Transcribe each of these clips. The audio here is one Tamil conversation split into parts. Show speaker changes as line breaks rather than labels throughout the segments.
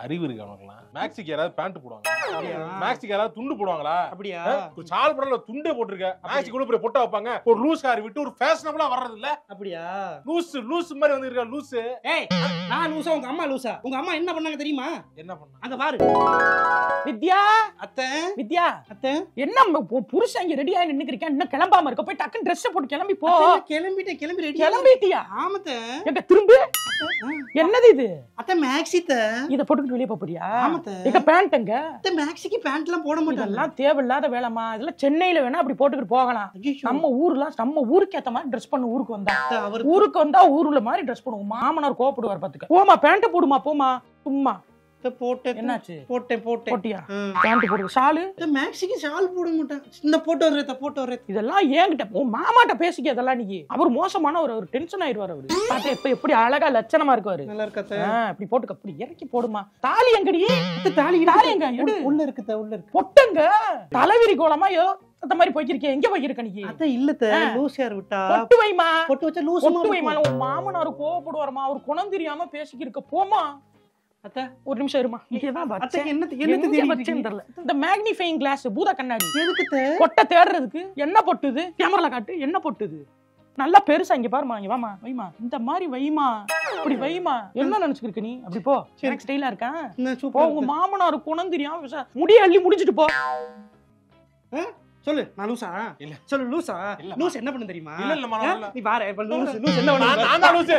அறிவு இருக்கு அவனுக்குலாம் மேக்ஸிக்கு யாராவது பேண்ட் போடுவாங்க
அப்படியா?
மேக்ஸிக்கு யாராவது துண்டு போடுவாங்களா
அப்படியா
ஒரு சால் படல துண்டே போட்டிருக்க மேக்ஸி கூட போய் பொட்டா வைப்பாங்க ஒரு லூஸ் கார் விட்டு ஒரு ஃபேஷனபிளா வர்றது இல்ல
அப்படியா
லூஸ் லூஸ் மாதிரி வந்து இருக்கா லூஸ்
ஏய் நான் லூசா உங்க அம்மா லூசா உங்க அம்மா என்ன பண்ணாங்க தெரியுமா
என்ன பண்ணா
அங்க பாரு
வித்யா
அத்தை
வித்யா
அத்தை
என்ன ம- உன் புருஷன் இங்க ரெடியா நின்னுக்கிறீங்க இன்னும் கிளம்பாம இருக்க போய் டக்குன்னு ட்ரெஸ் போட்டு கிளம்பி போ
அத்தை, நான் கிளம்பிட்டேன் கிளம்பி ரெடி
கிளம்பிட்டியா
ஆமத்த
எங்க திரும்ப என்னது இது
அத்தை மேக்ஸித்த
இத போட்டுக்கிட்டு வெளிய போப் போறியா
ஆமத்த
எங்க பேண்ட் எங்க
அத்தை மேக்ஸிக்கு பேண்ட் எல்லாம் போட மாட்டாங்க
இதெல்லாம் தேவையில்லாத வேலைமா இதெல்லாம் சென்னையில வேணா அப்படி போட்டுக்கிட்டு போகலாம்
ஐயோ
நம்ம ஊர்லாம் நம்ம ஊருக்கு ஏத்த மாதிரி ட்ரெஸ் பண்ண ஊருக்கு வந்தா
அத்தை, அவர்
ஊருக்கு வந்தா ஊருல மாதிரி ட்ரெஸ் பண்ணுவோம் மாமனார் கோவப்படுவார் பாத்துக்க போமா பேண்ட் போடுமா போமா சும்மா
அத்தை, போட்டேன்
என்னாச்சு
போட்டேன் போட்டேன்
போட்டியா
ம்.
பேண்ட் போடு ஷாலு
அத்தை, மேக்ஸிக்கு ஷால் போட மாட்டேன் இந்த போட்டோ வர்றத போட்டோ வர்றது
இதெல்லாம் ஏன்கிட்ட உன் மாமாட்ட பேசிக்க இதெல்லாம் நீ அவர் மோசமான ஒரு ஒரு டென்ஷன் ஆயிடுவார் அவரு பாத்து இப்ப எப்படி அழகா லட்சணமா இருக்குவாரு
நல்லா இருக்கா
ஆ, இப்படி போட்டுக்க அப்படி இறக்கி போடுமா தாலி எங்கடி
தாலி
தாலி எங்க எடு
உள்ள இருக்குத உள்ள இருக்கு
பொட்டுங்க தலைவிரி கோலமா யோ அந்த மாதிரி போய்க்கிருக்கே எங்க போய்க்கிருக்க நீ
அத்தை இல்லத்த
ஆ.
லூஸ் யார் விட்டா
பொட்டு வைமா
பொட்டு வச்சா லூஸ்
பொட்டு வைமா உன் மாமனார் கோவப்படுவாருமா அவர் குணம் தெரியாம பேசிக்கிருக்க போமா
அத்தை
ஒரு நிமிஷம் இருமா இங்கதான்
அத்தை
வச்சேன்
என்ன
எங்க
என்ன
வச்சேன்னு
தெரியும்
தெரியல இந்த மேக்னிஃபைங் கிளாஸ் பூத கண்ணாடி
எதுக்கு
கொட்டை தேடுறதுக்கு என்ன பொட்டுது கேமரால காட்டு என்ன பொட்டுது நல்லா பெருசா இங்க பாருமா இங்க வாமா வைமா இந்த மாதிரி வைமா இப்படி வைமா என்ன நினைச்சுக்கிருக்க நீ அப்படி போ
சரி.
எனக்கு ஸ்டைலா இருக்கா
நான்
போ
சூப்பர்
உங்க மாமனார் குணம் தெரியாம பேச முடிய அள்ளி முடிச்சிட்டு போ
சொல்லு நான் லூசா
இல்ல.
சொல்லு லூசா
இல்லம்மா.
லூஸ் என்ன பண்ணு தெரியுமா
இல்ல, இல்லம்மா, நான்
ஆ?
இல்ல.
நீ பாரு இப்ப லூஸ் லூஸ் என்ன
நான்
பண்ணு
நான் தான் லூசு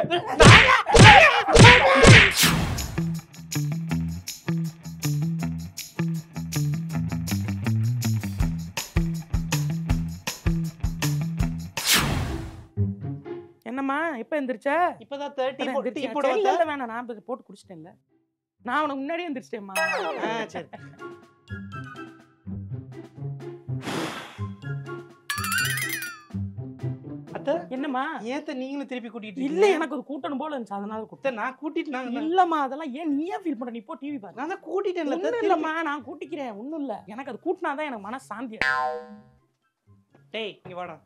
என்னம்மா எப்ப எந்திரிச்ச
இப்பதான் 30
அதான்
போட்டு டீ
எந்திரிச்சேன்.
போட
சரி, இல்ல,
வந்தா
இல்ல, வேணாம் நான் இப்ப போட்டு குடிச்சிட்டேன்ல நான் உனக்கு முன்னாடியே எந்திரிச்சிட்டேம்மா
ஆ சரி அத்தை
என்னம்மா
ஏத்த நீங்களும் திருப்பி கூட்டிட்டு
இல்ல
இருக்கீங்க?
எனக்கு ஒரு கூட்டணும் போல இருந்துச்சு அதனால
அத்தை,
கூப்பிட்டேன்
நான் கூட்டிட்டு நான்
இல்லம்மா அதெல்லாம் ஏன் நீயே ஃபீல் பண்ற நீ போ டிவி பாரு
நான் தான் கூட்டிட்டேன்ல அத்தை,
ஒண்ணும்
திருப்பி-
இல்லம்மா நான் கூட்டிக்கிறேன் ஒண்ணும் இல்ல எனக்கு அது கூட்டினாதான் எனக்கு மன சாந்தி
டேய் இங்க வாடா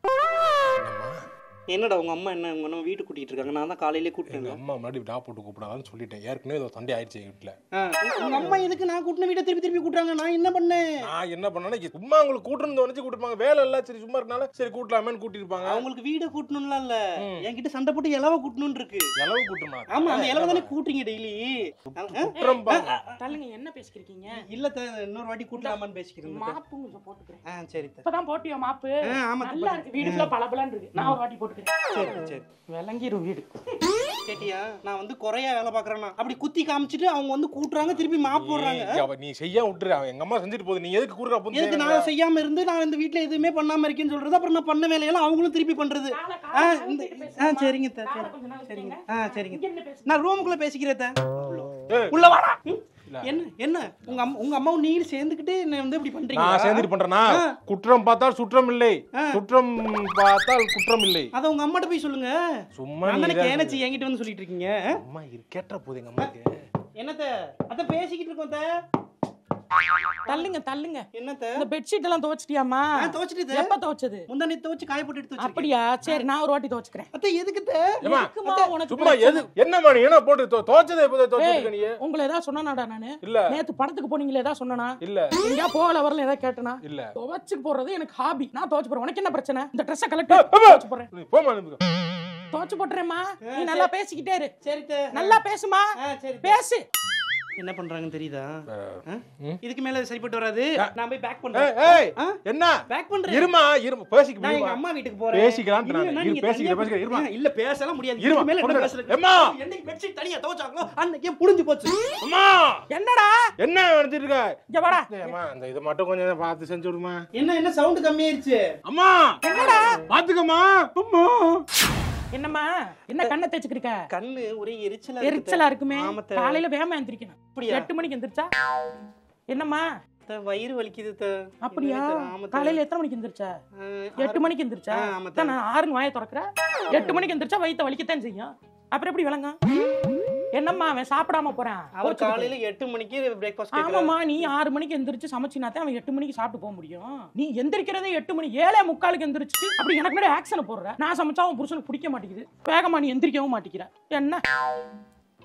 என்னடா உங்க அம்மா என்ன உங்க நம்ம வீட்டுக்கு கூட்டிட்டு இருக்காங்க நான் தான் காலையிலே
எங்க
கூட்டிட்டேன்
அம்மா முன்னாடி டா போட்டு கூப்பிடாதான்னு சொல்லிட்டேன் ஏற்கனவே ஏதோ சண்டை ஆயிடுச்சு எங்க வீட்டுல
உங்க அம்மா எதுக்கு நான் கூட்டின வீட்டை திருப்பி திருப்பி கூட்டுறாங்க நான் என்ன பண்ணேன்
நான் என்ன பண்ணேன்னா இங்க சும்மா உங்களுக்கு கூட்டுறது வச்சு கூட்டிருப்பாங்க வேலை இல்ல சரி சும்மா இருக்கனால சரி கூட்டலாமேன்னு கூட்டிருப்பாங்க
அவங்களுக்கு வீடு கூட்டணும்லாம் இல்ல
ம்.
என்கிட்ட சண்டை போட்டு இலவ கூட்டணும்னு இருக்கு
எளவு கூட்டுமா
ஆமா அந்த இலவ தானே கூட்டுறீங்க டெய்லி
குற்றம் பாருங்க.
தள்ளுங்க என்ன பேசிக்கிறீங்க
இல்ல த இன்னொரு வாட்டி கூட்டலாமான்னு பேசிக்கிறேன்
மாப்பு கொஞ்சம் போட்டுக்கிறேன்
ஆ சரி த.
இப்பதான் போட்டியோ மாப்பு
ஆ, ஆமா த.
நல்லா இருக்கு வீடு ஃபுல்லா பளபளன்னு இருக்கு நான் ஒரு வாட்டி போட்டுக்கிறேன்
சரி த, சரி
விளங்கிரும் வீடு
கேட்டியா நான் வந்து குறையா வேலை பாக்குறேன்னா அப்படி குத்தி காமிச்சிட்டு அவங்க வந்து கூட்டுறாங்க திருப்பி மாப் போடுறாங்க
ஏய், அவ நீ செய்ய விட்டுரு அவன் எங்க அம்மா செஞ்சுட்டு போகுது நீ எதுக்கு கூடுற
எதுக்கு நான் செய்யாம இருந்து நான் இந்த வீட்ல எதுவுமே பண்ணாம இருக்கேன்னு சொல்றது அப்புறம் நான் பண்ண வேலையெல்லாம் அவங்களும் திருப்பி பண்றது ஆ இந்த ஆ சரிங்க த, சரி சரிங்க ஆ சரிங்க நான் ரூமுக்குள்ள பேசிக்கிறேன் த.
ஏய்.
உள்ள வாடா ம்.
இல்ல.
என்ன என்ன உங்க அம்மா உங்க அம்மாவும் நீங்களும் சேர்ந்துக்கிட்டு என்ன வந்து இப்படி பண்றீங்க
நான் சேர்ந்துட்டு பண்றேனா
ஆ.
குற்றம் பார்த்தால் சுற்றம் இல்லை
ஆ.
குற்றம் பார்த்தால் குற்றம் இல்லை
அத உங்க அம்மாட்ட போய் சொல்லுங்க
சும்மா
நான்
நீ
தானே
இதான்
கேனச்சி என்கிட்ட வந்து சொல்லிட்டு இருக்கீங்க
அம்மா இரு கேட்ட போகுது எங்க அம்மாக்கு
என்னத்த அத பேசிக்கிட்டு இருக்கோம் த.
தள்ளுங்க தள்ளுங்க
என்னத்த
இந்த பெட்ஷீட் எல்லாம் துவைச்சிட்டியாமா
நான் துவைச்சிட்டு த.
எப்ப துவைச்சது
முந்தானே துவைச்சு காய போட்டு எடுத்து வச்சிருக்கேன்
அப்படியா சரி நான் ஒரு வாட்டி துவைச்சுக்கிறேன்
அத்த எதுக்கு த?
ஏம்மா,
எதுக்குமா உனக்கு
சும்மா
பிரச்சனை?
எது என்னம்மா நீ என்ன போட்டு தோ- துவைச்சதை எப்போ துவைச்சிருக்க நீ
உங்களை ஏதாவது சொன்னாடா நானு
இல்ல
நேத்து படத்துக்கு போனீங்களே ஏதாவது சொன்னனா
இல்ல
எங்கயா போகல வரல ஏதாவது கேட்டனா
இல்ல
துவைச்சு போடுறது எனக்கு ஹாபி நான் துவைச்சு போறேன் உனக்கு என்ன பிரச்சனை இந்த ட்ரெஸ்ஸை கலெக்ட் துவைச்சு போடுறேன்
நீ போமா நிமிஷம்.
துவைச்சு போட்டுறேம்மா நீ நல்லா பேசிக்கிட்டே இரு
சரி த.
நல்லா பேசுமா
ஆ, சரி த.
பேசு
என்ன பண்றாங்கன்னு தெரியுதா ஆ?
ம்.
இதுக்கு மேல சரிப்பட்டு வராது நான் போய் பேக்
ஏய்,
பண்றேன்
ஏய்
ஆ?
என்ன
பேக் பண்றேன்
இருமா இருமா பேசிக்க
நான் எங்க
முடியுமா?
அம்மா வீட்டுக்கு போறேன்
பேசிக்கலாம்னு நான்.
இல்லைன்னா
இரு,
நீங்க
பேசிக்கிறேன்,
தனியா
பேசிக்கிறேன், இருமா.
போய்- இல்ல பேசலாம் முடியாது
இருமா,
இதுக்கு மேல என்ன
சொல்றேன்.
பேசல
எம்மா!
என்னைக்கு பெட்ஷீட் தனியா துவைச்சாங்களோ அன்னைக்கே புடிஞ்சு போச்சு
அம்மா
என்னடா
என்ன நினைச்சிட்டு இருக்க
இங்க வாடா
அம்மா இந்த இதை மட்டும் கொஞ்சம் பார்த்து செஞ்சு விடுமா
என்ன என்ன சவுண்ட் கம்மியாயிருச்சு
அம்மா
என்னடா
பாத்துக்கம்மா அம்மா
என்னம்மா என்ன கண்ணை தேய்ச்சிக்கிருக்க
கண்ணு ஒரே எரிச்சலா
எரிச்சலா இருக்குமே
ஆமத்த.
காலையில வேகமா எந்திரிக்கணும்
அப்படியா
எட்டு மணிக்கு எந்திரிச்சா என்னம்மா
த, வயிறு வலிக்குது த.
அப்படியா
என்ன த, ஆமத்த.
காலையில எத்தனை மணிக்கு எந்திரிச்சா
ஆ,
எட்டு மணிக்கு எந்திரிச்சா
ஆ, ஆமத்த.
அதான் நான் ஆறுன்னு வாயை திறக்கிற எட்டு மணிக்கு எந்திரிச்சா வயித்த வலிக்கத்தான் செய்யும் அப்புறம் எப்படி விளங்கும் என்னம்மா அவன் சாப்பிடாம போறான்
அவர் காலையில எட்டு மணிக்கு பிரேக்ஃபாஸ்ட்
ஆமாம்மா நீ ஆறு மணிக்கு எந்திரிச்சு சமைச்சினாத்தான் அவன் எட்டு மணிக்கு சாப்பிட்டு போக முடியும் நீ எந்திரிக்கிறதே எட்டு மணி ஏழே முக்காலுக்கு எந்திரிச்சு அப்படி எனக்கு முன்னாடி ஆக்ஷன் போடுற நான் சமைச்சா அவன் புருஷனுக்கு பிடிக்க மாட்டேங்குது வேகமா நீ எந்திரிக்கவும் மாட்டேங்கிற என்ன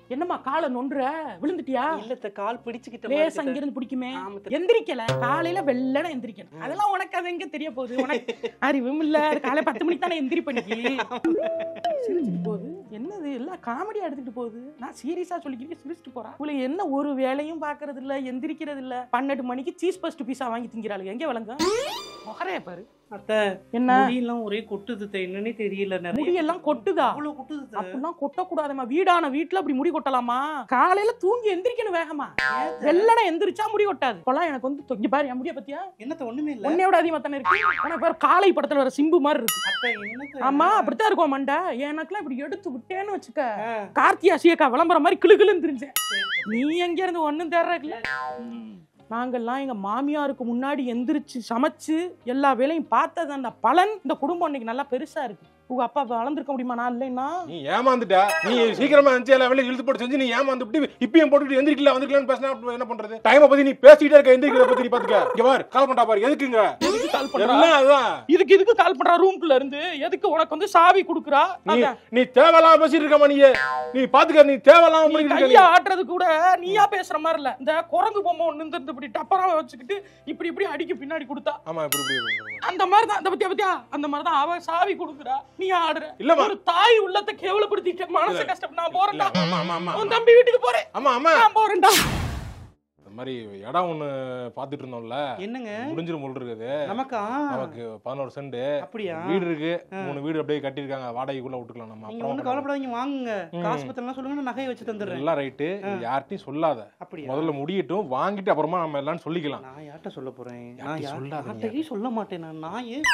என்னம்மா காலை நொண்டுற விழுந்துட்டியா
இல்ல அத்தை, கால் பிடிச்சுக்கிட்ட
லேசா
மாதிரி
இங்க இருந்து பிடிக்குமே
ஆமா அத்தை.
எந்திரிக்கல காலையில வெள்ளன எந்திரிக்கணும் அதெல்லாம் உனக்கு அது எங்க தெரிய போகுது உனக்கு அறிவும் இல்ல காலை பத்து மணிக்கு தானே எந்திரி பண்ணிக்கி சிரிச்சுட்டு போகுது என்னது எல்லாம் காமெடியா எடுத்துட்டு போகுது நான் சீரியஸா சொல்லிக்கிறேன் சிரிச்சுட்டு போறா உங்களுக்கு என்ன ஒரு வேலையும் பாக்குறது இல்ல எந்திரிக்கிறது இல்ல பன்னெண்டு மணிக்கு சீஸ் பஸ்ட் பீஸா வாங்கி திங்கிறாளுங்க எங்க விளங்க முகரைய பாரு
அத்தை
என்ன
முடியெல்லாம் ஒரே கொட்டுது அத்தை, என்னன்னே தெரியல நிறைய
முடியெல்லாம் கொட்டுதா
அவ்வளவு கொட்டுது அத்தை.
அப்படிலாம் கொட்டக்கூடாதும்மா வீடான வீட்டுல அப்படி முடி கொட்டலாமா காலையில தூங்கி எந்திரிக்கணும் வேகமா வெள்ளன எந்திரிச்சா முடி கொட்டாது இப்பெல்லாம் எனக்கு வந்து தொங்கி பாரு என் முடிய பத்தியா
என்னத்த ஒண்ணுமே இல்ல
உன்னையோட அதிகமா தானே இருக்கு உனக்கு பாரு காலை படத்துல வர சிம்பு மாதிரி இருக்கு
அத்தை, என்னத்த
ஆமா அப்படித்தான் இருக்கும் மண்டை எனக்குலாம் இப்படி எடுத்து விட்டேன்னு வச்சுக்க
ஆ,
கார்த்தியா சீயக்கா விளம்பரம் மாதிரி கிளு கிளுன்னு தெரிஞ்சேன் நீ எங்க இருந்து ஒண்ணும் தேர்றதுல நாங்கெல்லாம் எங்க மாமியாருக்கு முன்னாடி எந்திரிச்சு சமைச்சு எல்லா வேலையும் பார்த்தது அந்த பலன் இந்த குடும்பம் இன்னைக்கு நல்லா பெருசா இருக்கு உங்க அப்பா வளர்ந்துருக்க முடியுமா நான் இல்லைன்னா
நீ ஏமாந்துட்ட நீ சீக்கிரமா இருந்துச்சு எல்லா வேலையும் இழுத்து போட்டு செஞ்சு நீ ஏமாந்து விட்டு இப்பயும் போட்டுட்டு எந்திரிக்கல வந்துக்கலாம்னு பேசினா அப்புறம் என்ன பண்றது டைமை பத்தி நீ பேசிக்கிட்டே இருக்க எந்திரிக்கிறத பத்தி நீ பாத்துக்க இங்க பாரு கால் பண்ணா பாரு எதுக்குங்க
எதுக்கு கால் பண்றா
எல்லாம் அதுதான்
இதுக்கு இதுக்கு கால் பண்றா ரூம்குள்ள இருந்து எதுக்கு உனக்கு வந்து சாவி குடுக்குறா
நீ
அதான்.
நீ தேவையில்லாம பேசிட்டு இருக்கமா நீ நீ பாத்துக்க நீ தேவையில்லாம
நீ
பண்ணிட்டு
கைய
இருக்க
ஆட்டுறது கூட நீயா பேசுற மாதிரி இல்ல இந்த குரங்கு பொம்மை ஒண்ணு இருந்து இப்படி டப்பரா வச்சுக்கிட்டு இப்படி இப்படி அடிக்கு பின்னாடி கொடுத்தா
ஆமா இப்படி இப்படி, இப்படி இப்படி.
அந்த மாதிரி தான் அந்த பத்தியா பத்தியா அந்த மாதிரி தான் அவ சாவி கொடுக்குறா நீ ஆடுற
இல்லம்மா
ஒரு தாய் உள்ளத்தை கேவலப்படுத்திட்ட மனசு
இல்ல.
கஷ்டம் நான்
இல்ல,
போறேன்டா
ஆமா ஆமா ஆமா
உன் தம்பி வீட்டுக்கு போறேன்
ஆமா ஆமா
நான் போறேன்டா
இந்த மாதிரி இடம் ஒண்ணு பாத்துட்டு இருந்தோம்ல
என்னங்க
முடிஞ்சிரும் போல் இருக்குது
நமக்கா
நமக்கு பதினோரு சென்ட்
அப்படியா
வீடு இருக்கு மூணு வீடு அப்படியே கட்டியிருக்காங்க வாடகைக்குள்ள விட்டுக்கலாம் நம்ம
நீங்க
அப்புறம்
ஒண்ணு கவலைப்படாதீங்க வாங்குங்க
ம்.
காசு பத்திரம் சொல்லுங்க நான் நகையை வச்சு தந்துடுறேன்
எல்லாம் ரைட்டு யார்ட்டையும் சொல்லாத
அப்படியா
முதல்ல முடியட்டும் வாங்கிட்டு அப்புறமா நம்ம எல்லாம் சொல்லிக்கலாம்
நான் யார்கிட்ட சொல்ல போறேன் நான்
யார்கிட்டயும்
யார்-
சொல்லாதீங்க.
யார்கிட்டயும் சொல்ல மாட்டேன் நான் நான் ஏன்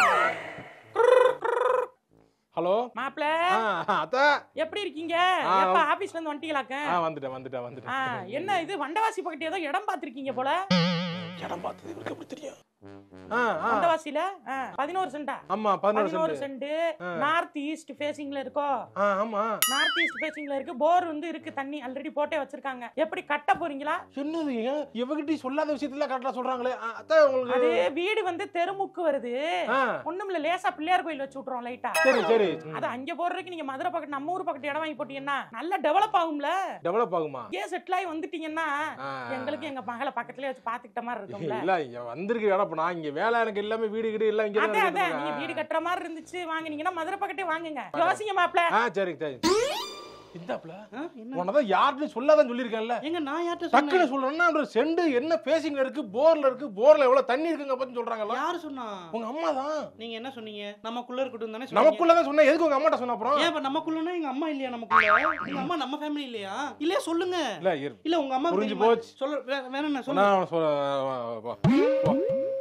ஹலோ
மாப்பிள
அத்தா
எப்படி இருக்கீங்க
ஆ,
எப்ப ஆபீஸ்ல இருந்து வந்துட்டீங்களாக்க
ஆ வந்துட்டேன் வந்துட்டேன்
ஆ,
வந்துட்டேன்
என்ன இது வண்டவாசி பக்கத்து ஏதோ இடம் பாத்திருக்கீங்க போல
இடம் பார்த்தது இவருக்கு எப்படி தெரியும் ஆ ஆ
வண்டவாசில ஆ, பதினோரு சென்டா
ஆமா பதினோரு
பதினோரு
சென்ட்
சென்ட் நார்த் ஈஸ்ட் ஃபேசிங்ல இருக்கோ
ஆ ஆமா
நார்த் ஈஸ்ட் ஃபேசிங்ல இருக்கு போர் வந்து இருக்கு தண்ணி ஆல்ரெடி போட்டே வச்சிருக்காங்க எப்படி கட்ட போறீங்களா
என்னது ஏன் இவகிட்ட சொல்லாத விஷயத்துல கரெக்டா சொல்றாங்களே ஆ, அத்தா உங்களுக்கு
அது வீடு வந்து தெருமுக்கு வருது
ஆ
ஒண்ணுமில்ல லேசா பிள்ளையார் கோயில் வச்சு விட்டுறோம் லைட்டா
சரி சரி
அது அங்க போடுறதுக்கு நீங்க மதுரை பக்கத்து நம்ம ஊர் பக்கத்து இடம் வாங்கி போட்டீங்கன்னா நல்லா டெவலப் ஆகும்ல
டெவலப் ஆகுமா
இங்கே செட்டில் ஆகி வந்துட்டீங்கன்னா
ஆ.
எங்களுக்கு எங்க மகளை பக்கத்துலயே வச்சு பாத்துக்கிட்ட மாதிரி இருக்கும்ல
இல்ல இங்க வந்திருக்கு இடம் இப்ப நான் இங்க வேலை எனக்கு எல்லாமே வீடு வீடு எல்லாம் இங்க
அதான் அதான்
தான்
நீங்க வீடு கட்டுற மாதிரி இருந்துச்சு வாங்குனீங்கன்னா மதுரை பக்கத்தே வாங்குங்க யோசிங்க மாப்ள
ஆ சரிங்க சரி இந்தாப்ல
ஆ, என்ன
உனதான் யார்கிட்டயும் சொல்லாதான் சொல்லியிருக்கேன்ல
எங்க நான் யார்கிட்ட
டக்குன்னு
சொன்னேன்
சொல்றேன்னா ஒரு செண்டு என்ன பேசிங்ல இருக்கு போர்ல இருக்கு போர்ல எவ்வளவு தண்ணி இருக்குங்க பத்தி சொல்றாங்கல்ல
யாரு சொன்னா
உங்க அம்மா தான்
நீங்க என்ன சொன்னீங்க நமக்குள்ள இருக்கட்டும் தானே சொன்னீங்க
நமக்குள்ளதான் சொன்ன எதுக்கு உங்க அம்மாட்ட சொன்ன அப்புறம்
ஏன் இப்ப நமக்குள்ளனா எங்க அம்மா இல்லையா நமக்குள்ள எங்க அம்மா நம்ம ஃபேமிலி இல்லையா இல்லையா சொல்லுங்க
இல்ல இரு.
இல்ல உங்க அம்மா
புரிஞ்சு
தெரியுமா?
போச்சு.
சொல்ல வே- வேற என்ன சொல்லுங்க
நான் சொல்ல வா, வா, வா.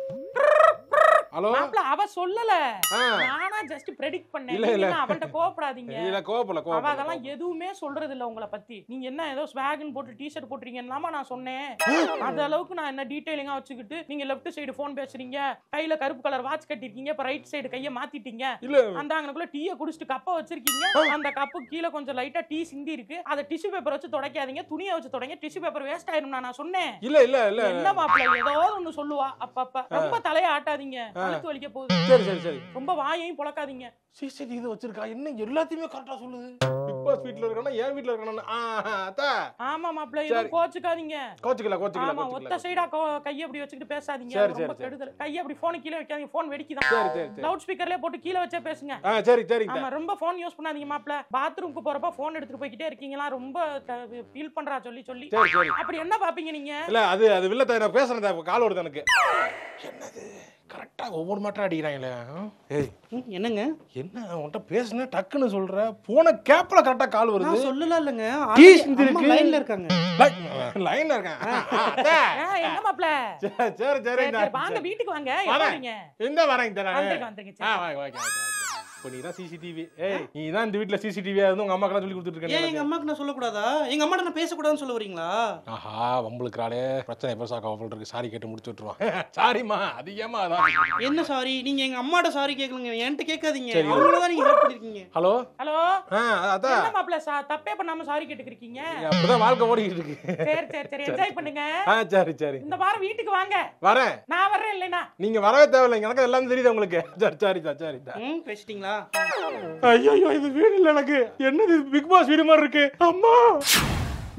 ஹலோ
மாப்ள அவ சொல்லல
ஆ
நானா ஜஸ்ட் ப்ரெடிக்ட் பண்ணேன்
இல்ல, இல்ல.
நீங்க அவள்கிட்ட கோவப்படாதீங்க
இல்ல கோவப்படல
அவ
கோவப்படல
அதெல்லாம் எதுவுமே சொல்றது இல்ல உங்களை பத்தி நீங்க என்ன ஏதோ ஸ்வாகன் போட்டு டிஷர்ட் போட்டுறீங்கன்னு நான் சொன்னேன் அந்த அளவுக்கு நான் என்ன டீடைலிங்கா வச்சுக்கிட்டு நீங்க லெஃப்ட் சைடு போன் பேசுறீங்க கையில கருப்பு கலர் வாட்ச் கட்டிருக்கீங்க இப்ப ரைட் சைடு கைய மாத்திட்டீங்க
இல்ல
அந்த அங்கனக்குள்ள டீயை குடிச்சிட்டு கப்பை வச்சிருக்கீங்க அந்த கப்பு கீழே கொஞ்சம் லைட்டா டீ சிந்தி இருக்கு அதை டிஷ்யூ பேப்பர் வச்சு துடைக்காதீங்க துணியை வச்சு தொடங்க டிஷ்யூ பேப்பர் வேஸ்ட் ஆயிரும் நான் சொன்னேன்
இல்ல இல்ல இல்ல
என்ன மாப்பிள்ள ஏதோ ஒண்ணு சொல்லுவா அப்பப்ப ரொம்ப தலைய ஆட்டாதீங்க கழுத்து வலிக்க போகுது
சரி சரி சரி
ரொம்ப வாயையும் புழக்காதீங்க
சிசிடிவி இது வச்சிருக்கா என்ன எல்லாத்தையுமே கரெக்டா சொல்லுது பிக் பாஸ் வீட்ல இருக்கானா என் வீட்ல இருக்கானா ஆ ஆ, அத்தா
ஆமா மாப்பிள்ள எதுவும் கோச்சுக்காதீங்க
கோச்சுக்கல கோச்சுக்கல
ஆமா ஒத்த
கோச்சுக்கல
சைடா கைய அப்படி வச்சுக்கிட்டு பேசாதீங்க
சரி,
அது ரொம்ப
சரி, சரி.
கெடுதல் கைய அப்படி போன் கீழே வைக்காதீங்க போன் வெடிக்குதான்
சரி சரி சரி
லவுட் ஸ்பீக்கர்லயே போட்டு கீழே வச்சே பேசுங்க
ஆ சரி சரிங்க
ஆமா ரொம்ப போன் யூஸ் பண்ணாதீங்க மாப்ள பாத்ரூம்க்கு போறப்ப போன் எடுத்துட்டு போய்கிட்டே இருக்கீங்களா ரொம்ப ஃபீல் பண்றா சொல்லி சொல்லி
சரி சரி
அப்படி என்ன பாப்பீங்க நீங்க
இல்ல அது அது வில்ல நான் பேசுறேன் இப்ப கால் வருது எனக்கு என்னது கரெக்டா ஒவ்வொரு மாட்டம் அடிக்கிறாங்களே ஆ? ஏய்
ம், என்னங்க
என்ன உன்கிட்ட பேசுன டக்குன்னு சொல்ற போன கேப்ல கரெக்டா கால் வருது
நான் சொல்லல இல்லங்க
டீ சிந்தி இருக்கு.
லைன்ல இருக்காங்க
லைன்ல இருக்கேன் ஆ, ஆ, அத்தா.
ஆ, என்ன மாப்ள
சரி சரி
சரி,
சரிங்க
சரி, வாங்க வீட்டுக்கு வாங்க எப்ப
வரேன்.
வரீங்க
இந்த வரேங்க தரேன்
வந்துருங்க வந்துருங்க
ஆ
சரி.
வாங்க வாங்க வாங்க இப்போ நீ தான் சிசிடிவி ஏய் நீ தான் இந்த வீட்ல சிசிடிவியா இருந்து உங்க அம்மாக்கெல்லாம் சொல்லி கொடுத்துட்டு
ஏன் எங்க
இருக்கேன்
அம்மாக்கு நான் சொல்லக்கூடாதா எங்க அம்மாட்ட நான் பேசக்கூடாதுன்னு சொல்ல வரீங்களா
ஆஹா வம்பளுக்குறாளே பிரச்சனை எப்போ சாக்கா வம்பல் இருக்கு சாரி கேட்டு முடிச்சு விட்டுருவான் சாரிம்மா அதிகமா அதான்
என்ன சாரி நீங்க எங்க அம்மாட்ட சாரி கேட்கலங்க என்கிட்ட கேட்காதீங்க
சரி.
அவங்கள தான் நீங்க ஹெல்ப் பண்ணிருக்கீங்க
ஹலோ
ஹலோ
ஆ அதான்
என்ன மாப்ள சா- தப்பே பண்ணாம சாரி கேட்டுக்கிறீங்க
அப்படிதான் வாழ்க்கை ஓடிக்கிட்டு இருக்கு
சரி சரி சரி என்ஜாய் பண்ணுங்க
ஆ சரி சரி
இந்த வாரம் வீட்டுக்கு வாங்க
வரேன்
நான் வர்றேன் இல்லைனா
நீங்க வரவே தேவையில்லை எனக்கு எல்லாம் தெரியுது உங்களுக்கு சரி சரிதா சரிதா
ம் பேசிட்டீங்களா
ஐயோ இது வீடு இல்லை எனக்கு என்னது பிக் பாஸ் வீடு மாதிரி இருக்கு அம்மா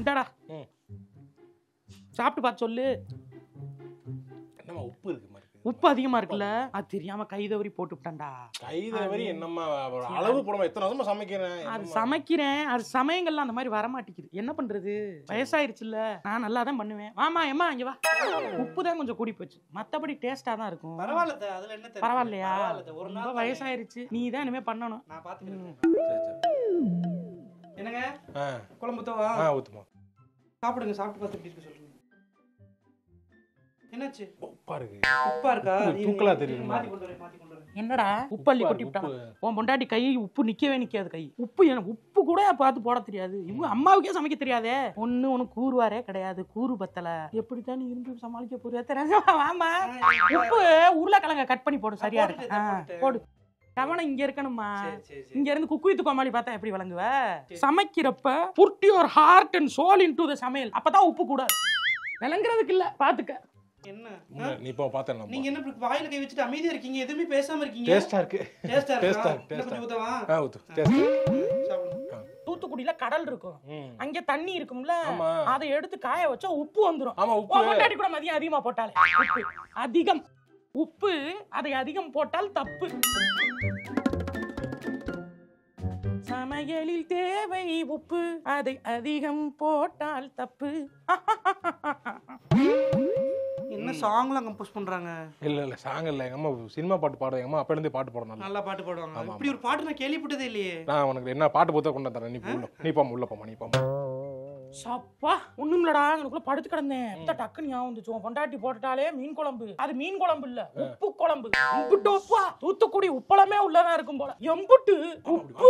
இந்தாடா
ம்.
சாப்பிட்டு பார்த்து சொல்லு
என்னம்மா உப்பு இருக்கு மாதிரி இருக்கு.
உப்பு அதிகமா இருக்குல்ல அது தெரியாம கை தவறி போட்டு விட்டான்டா
கை தவறி என்னம்மா ஒரு அளவு போடாம எத்தனை வருஷமா சமைக்கிறேன்
அது
என்னம்மா?
சமைக்கிறேன் அது சமயங்கள்லாம் அந்த மாதிரி வர மாட்டேங்குது என்ன பண்றது வயசாயிருச்சுல்ல நான் நல்லா தான் பண்ணுவேன் வாமா ஏம்மா இங்க வா உப்பு தான் கொஞ்சம் கூடி போச்சு மத்தபடி டேஸ்டா தான் இருக்கும்
பரவாயில்ல அத்தை, அதுல என்ன தெரியும்?
பரவாயில்லையா
பரவாயில்ல அத்தை, ஒரு
ரொம்ப
நாள் தானே.
வயசாயிருச்சு நீ தான் இனிமே பண்ணணும்
நான் பாத்துக்கிறேன்
ம்.
சரி, சரி.
என்னங்க
ஆ
குழம்பு தவா
ஆ ஊத்துமா
சாப்பிடுங்க சாப்பிட்டு பார்த்து எப்படி இருக்கு சொல்லுங்க என்னாச்சு
உப்பா இருக்கு
உப்பா இருக்கா
உப்பு
இருங்க,
தூக்கலா
இருங்க,
தெரியுது.
மாத்தி கொண்டு வரேன் மாத்தி கொண்டு வரேன்
என்னடா உப்பள்ளி
உப்பா
கொட்டி
இருக்கு,
விட்டான்
உப்பு.
உன் பொண்டாட்டி கை உப்பு நிக்கவே நிக்காது கை உப்பு எனக்கு உப்பு கூட பார்த்து போட தெரியாது இவங்க அம்மாவுக்கே சமைக்க தெரியாதே ஒண்ணு ஒண்ணு கூறுவாரே கிடையாது கூறு பத்தல எப்படித்தான் நீ இருந்து சமாளிக்க போறியா தெரியாது வாமா உப்பு உருளைக்கிழங்க கட் பண்ணி போடு சரியா இருக்கு
போட்டுட்டேன்,
ஆ,
போட்டுட்டேன்.
போடு கவனம் இங்க இருக்கணுமா
சரி சரி சரி
இங்க இருந்து குக்குவித்து கோமாளி பார்த்தா எப்படி விளங்குவ சமைக்கிறப்ப put your heart and soul into the சமையல் அப்பதான் உப்பு கூட விளங்குறதுக்கு இல்ல பாத்துக்க
என்ன
உண்மை, நீ இப்போ பார்த்தேன்
நீங்க என்ன இப்படி வாயில கை வச்சுட்டு அமைதியா இருக்கீங்க எதுவுமே பேசாம இருக்கீங்க
டேஸ்டா இருக்கு
டேஸ்டா
டேஸ்டா
இருக்கா
இருக்கு,
இன்னும் கொஞ்சம் ஊத்தவா
ஆ ஊத்து டேஸ்ட்
சாப்பிடுங்க
தூத்துக்குடியில கடல் இருக்கும்
ம்
அங்க தண்ணி இருக்கும்ல
ஆமா
அதை எடுத்து காய வச்சா உப்பு வந்துரும்
ஆமா
உன்
உப்பு
பொண்டாட்டி கூட மதியம் அதிகமா போட்டாலே உப்பு அதிகம் உப்பு அதை அதிகம் போட்டால் தப்பு சமையலில் தேவை உப்பு அதை அதிகம் போட்டால் தப்பு
என்ன சாங்லாம் கம்போஸ் பண்றாங்க
இல்ல இல்ல சாங் இல்ல எங்க அம்மா சினிமா பாட்டு பாடுவேன் எங்க அம்மா அப்ப இருந்தே பாட்டு பாடும் நல்லா
நல்லா பாட்டு பாடுவாங்க
ஆமா,
இப்படி ஒரு பாட்டு நான் கேள்விப்பட்டதே இல்லையே
நான் உனக்கு என்ன பாட்டு போத்தா கொண்டு தரேன் நீ போ உள்ள நீ போமா உள்ள போமா நீ போமா
சப்பா ஒண்ணுமில்லடா எனக்குள்ள படுத்து கிடந்தேன் இந்த டக்குன்னு ஞாபகம் வந்துச்சு உன் பொண்டாட்டி போட்டுட்டாலே மீன் குழம்பு அது மீன் குழம்பு இல்ல உப்பு குழம்பு உப்புட்டு உப்பா தூத்துக்குடி உப்பளமே உள்ளதா இருக்கும் போல எம்புட்டு உப்பு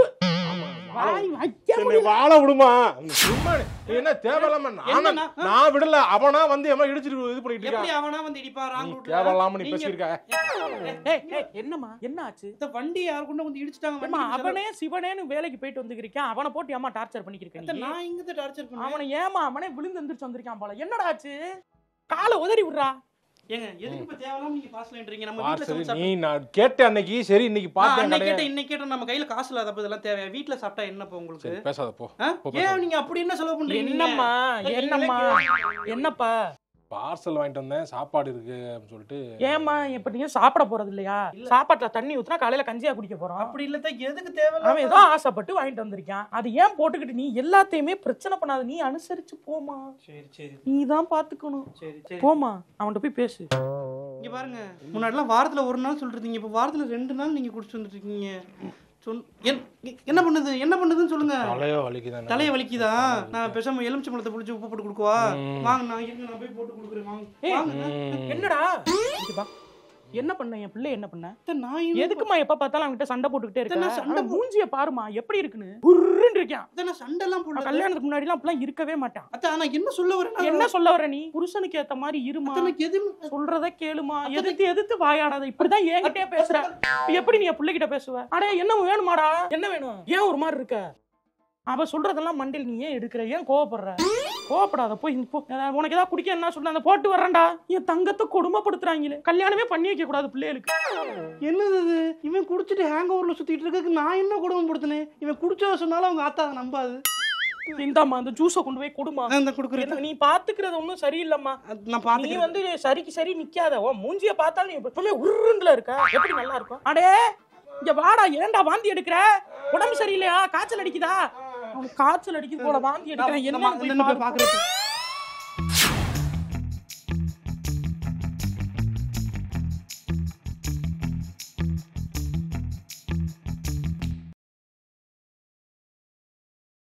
வாய் வைக்க
சரி, நீ வாழ விடுமா நீ சும்மா நீ- நீ என்ன தேவையில்லாம நானா
என்னண்ணா?
நான் விடல அவனா வந்து எம்மா இடிச்சிட்டு இது பண்ணிட்டு
எப்படி
இருக்கான்
அவனா வந்து இடிப்பா
நீ
ராங் ரூட்ல
தேவையில்லாம நீ
நீங்க-
பேசியிருக்க
ஏய், ஏய், என்னம்மா என்ன ஆச்சு
இந்த வண்டி யாரு கொண்டு வந்து இடிச்சிட்டாங்க
ஏம்மா,
வண்டி
அவனே சிவனேன்னு வேலைக்கு போயிட்டு வந்துருக்கான் அவனை போட்டு ஏமா டார்ச்சர் பண்ணிக்கிறேன்
அத்தை, நான் இங்க டார்ச்சர் பண்ணேன்
அவனை ஏமா அவனே விழுந்து எந்திரிச்சு வந்திருக்கான் போல என்னடா ஆச்சு காலை உதறி விடுறா
ஏங்க எதுக்கு இப்ப தேவையில்லாம நீங்க காசு லைன்றீங்க நம்ம
ஆ,
வீட்ல
சரி
சமைச்சா
நீ நான் கேட்டேன் அன்னைக்கு சரி இன்னைக்கு
நான்
பார்த்தேன்
அன்னைக்கு
கிடையாது
கேட்ட இன்னைக்கு கேட்ட நம்ம கையில காசு இல்லாதப்ப இதெல்லாம் தேவையா வீட்ல சாப்பிட்டா என்னப்பா உங்களுக்கு
சரி பேசாத போ
ஆ?
போ,
ஏன் நீங்க அப்படி என்ன செலவு பண்றீங்க
என்னம்மா
நீங்களே
என்னம்மா என்னப்பா
பார்சல் வாங்கிட்டு வந்தேன் சாப்பாடு இருக்கு அப்படின்னு சொல்லிட்டு
ஏம்மா இப்ப நீங்க சாப்பிட போறது இல்லையா சாப்பாட்டுல தண்ணி ஊத்துனா காலையில கஞ்சியா குடிக்க போறோம்
அப்படி இல்ல எதுக்கு
அவன்
தேவையில்லாம
ஏதோ ஆசைப்பட்டு வாங்கிட்டு வந்திருக்கான் அது ஏன் போட்டுக்கிட்டு நீ எல்லாத்தையுமே பிரச்சனை பண்ணாத நீ அனுசரிச்சு போமா
சரி சரி
நீ தான் பாத்துக்கணும்
சரி சரி
போமா அவன்கிட்ட போய் பேசு
இங்க பாருங்க முன்னாடிலாம் வாரத்துல ஒரு நாள் சொல்றீங்க இப்ப வாரத்துல ரெண்டு நாள் நீங்க குடிச்சு வந்துட்டு இருக்கீங்க சொல் என்- என்ன பண்ணுது என்ன பண்ணுதுன்னு சொல்லுங்க
தலையோ வலிக்குதான்
தலைய வலிக்குதா நான் பேசாம எலுமிச்சை பழத்தை புடிச்சு உப்பு போட்டு கொடுக்கவா
ம்.
வாங்க நான் இருங்க நான் போய் போட்டு கொடுக்குறேன் வாங்க
ஏய்,
வாங்க
என்னடா இங்க வா. என்ன பண்ண என் பிள்ளை என்ன பண்ண
அத்தை, நான் என்ன
எதுக்குமா எப்ப பார்த்தாலும் அவன்கிட்ட சண்டை போட்டுக்கிட்டே
இத்தனை
இருக்க
சண்டை
அவன் மூஞ்சிய பாருமா எப்படி இருக்குன்னு புர்ருன்னு இருக்கான்
அத்தை, நான் சண்டை எல்லாம்
அவன்
போடல
கல்யாணத்துக்கு முன்னாடி எல்லாம் அப்படிலாம் இருக்கவே மாட்டான்
அத்தை ஆனா என்ன சொல்ல வரேன்
என்ன சொல்ல வர நீ புருஷனுக்கு ஏத்த மாதிரி இருமா
எனக்கு எதுவும்
சொல்றத கேளுமா எதிர்த்து எதிர்த்து வாயாடாத இப்படிதான் என்கிட்டயே பேசுற இப்ப எப்படி நீ என் பிள்ளைகிட்ட பேசுவ அடே என்ன வேணுமாடா என்ன வேணும் ஏன் ஒரு மாதிரி இருக்க அவ சொல்றதெல்லாம் மண்டில் நீ ஏன் எடுக்கிற ஏன் கோவப்படுற கோவப்படாத போய் நீ போ ஏதாவது உனக்கு ஏதாவது குடிக்க என்ன சொன்ன அந்த போட்டு வர்றேன்டா என் தங்கத்தை கொடுமைப்படுத்துறாங்களே கல்யாணமே பண்ணி வைக்க கூடாது பிள்ளைகளுக்கு
என்னது இது இவன் குடிச்சிட்டு ஹேங் ஓவர்ல சுத்திட்டு இருக்கக்கு நான் என்ன கொடுமைப்படுத்தினேன் இவன் குடிச்சத சொன்னாலும் அவங்க ஆத்தா அதை நம்பாது
இந்தாம்மா அந்த ஜூஸை கொண்டு போய் கொடுமா
நான் இந்த கொடுக்குறேன்
என்ன, நீ பாத்துக்கிறது ஒன்றும் சரியில்லைம்மா
நான்
நீ
பாத்துக்கிறேன்
வந்து சரிக்கு சரி நிக்காத ஓ மூஞ்சிய பார்த்தாலும் நீ எப்பவுமே உருண்டுல இருக்க எப்படி நல்லா இருக்கும் அடே இங்க வாடா ஏன்டா வாந்தி எடுக்கிற உடம்பு சரியில்லையா காய்ச்சல் அடிக்குதா அவனுக்கு காய்ச்சல் அடிக்குது போல வாந்தி எடுக்கிறேன்
நான்
என்ன
போய் பாக்குறேன்